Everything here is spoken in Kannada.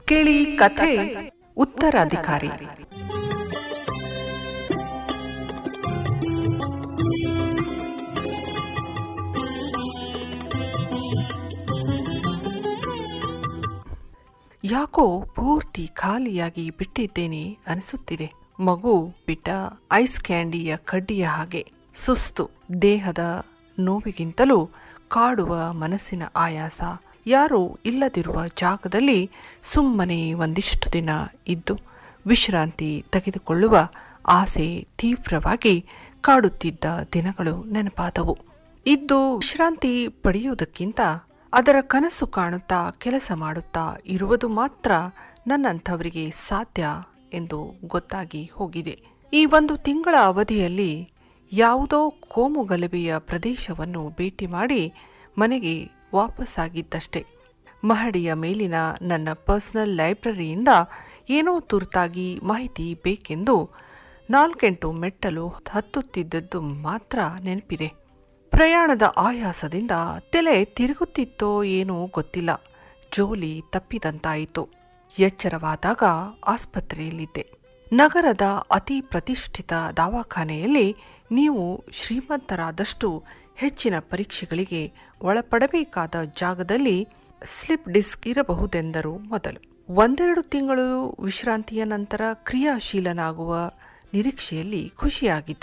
ಕೇಳಿ ಕಥೆ ಉತ್ತರಾಧಿಕಾರಿ ಯಾಕೋ ಪೂರ್ತಿ ಖಾಲಿಯಾಗಿ ಬಿಟ್ಟಿದ್ದೇನೆ ಅನಿಸುತ್ತಿದೆ ಮಗು ಬಿಟ್ಟ ಐಸ್ ಕ್ಯಾಂಡಿಯ ಕಡ್ಡಿಯ ಹಾಗೆ ಸುಸ್ತು ದೇಹದ ನೋವಿಗಿಂತಲೂ ಕಾಡುವ ಮನಸ್ಸಿನ ಆಯಾಸ ಯಾರೂ ಇಲ್ಲದಿರುವ ಜಾಗದಲ್ಲಿ ಸುಮ್ಮನೆ ಒಂದಿಷ್ಟು ದಿನ ಇದ್ದು ವಿಶ್ರಾಂತಿ ತೆಗೆದುಕೊಳ್ಳುವ ಆಸೆ ತೀವ್ರವಾಗಿ ಕಾಡುತ್ತಿದ್ದ ದಿನಗಳು ನೆನಪಾದವು ಇದ್ದು ವಿಶ್ರಾಂತಿ ಪಡೆಯುವುದಕ್ಕಿಂತ ಅದರ ಕನಸು ಕಾಣುತ್ತಾ ಕೆಲಸ ಮಾಡುತ್ತಾ ಇರುವುದು ಮಾತ್ರ ನನ್ನಂಥವರಿಗೆ ಸಾಧ್ಯ ಎಂದು ಗೊತ್ತಾಗಿ ಹೋಗಿದೆ ಈ ಒಂದು ತಿಂಗಳ ಅವಧಿಯಲ್ಲಿ ಯಾವುದೋ ಕೋಮು ಗಲಭೆಯ ಪ್ರದೇಶವನ್ನು ಭೇಟಿ ಮಾಡಿ ಮನೆಗೆ ವಾಪಸ್ಸಾಗಿದ್ದಷ್ಟೇ ಮಹಡಿಯ ಮೇಲಿನ ನನ್ನ ಪರ್ಸನಲ್ ಲೈಬ್ರರಿಯಿಂದ ಏನೋ ತುರ್ತಾಗಿ ಮಾಹಿತಿ ಬೇಕೆಂದು ನಾಲ್ಕೆಂಟು ಮೆಟ್ಟಲು ಹತ್ತುತ್ತಿದ್ದದ್ದು ಮಾತ್ರ ನೆನಪಿದೆ ಪ್ರಯಾಣದ ಆಯಾಸದಿಂದ ತಲೆ ತಿರುಗುತ್ತಿತ್ತೋ ಏನೋ ಗೊತ್ತಿಲ್ಲ ಜೋಲಿ ತಪ್ಪಿದಂತಾಯಿತು ಎಚ್ಚರವಾದಾಗ ಆಸ್ಪತ್ರೆಯಲ್ಲಿದ್ದೆ ನಗರದ ಅತಿ ಪ್ರತಿಷ್ಠಿತ ದವಾಖಾನೆಯಲ್ಲಿ ನೀವು ಶ್ರೀಮಂತರಾದಷ್ಟು ಹೆಚ್ಚಿನ ಪರೀಕ್ಷೆಗಳಿಗೆ ಒಳಪಡಬೇಕಾದ ಜಾಗದಲ್ಲಿ ಸ್ಲಿಪ್ ಡಿಸ್ಕ್ ಇರಬಹುದೆಂದರು ಮೊದಲು ಒಂದೆರಡು ತಿಂಗಳು ವಿಶ್ರಾಂತಿಯ ನಂತರ ಕ್ರಿಯಾಶೀಲನಾಗುವ ನಿರೀಕ್ಷೆಯಲ್ಲಿ ಖುಷಿಯಾಗಿದ್ದೆ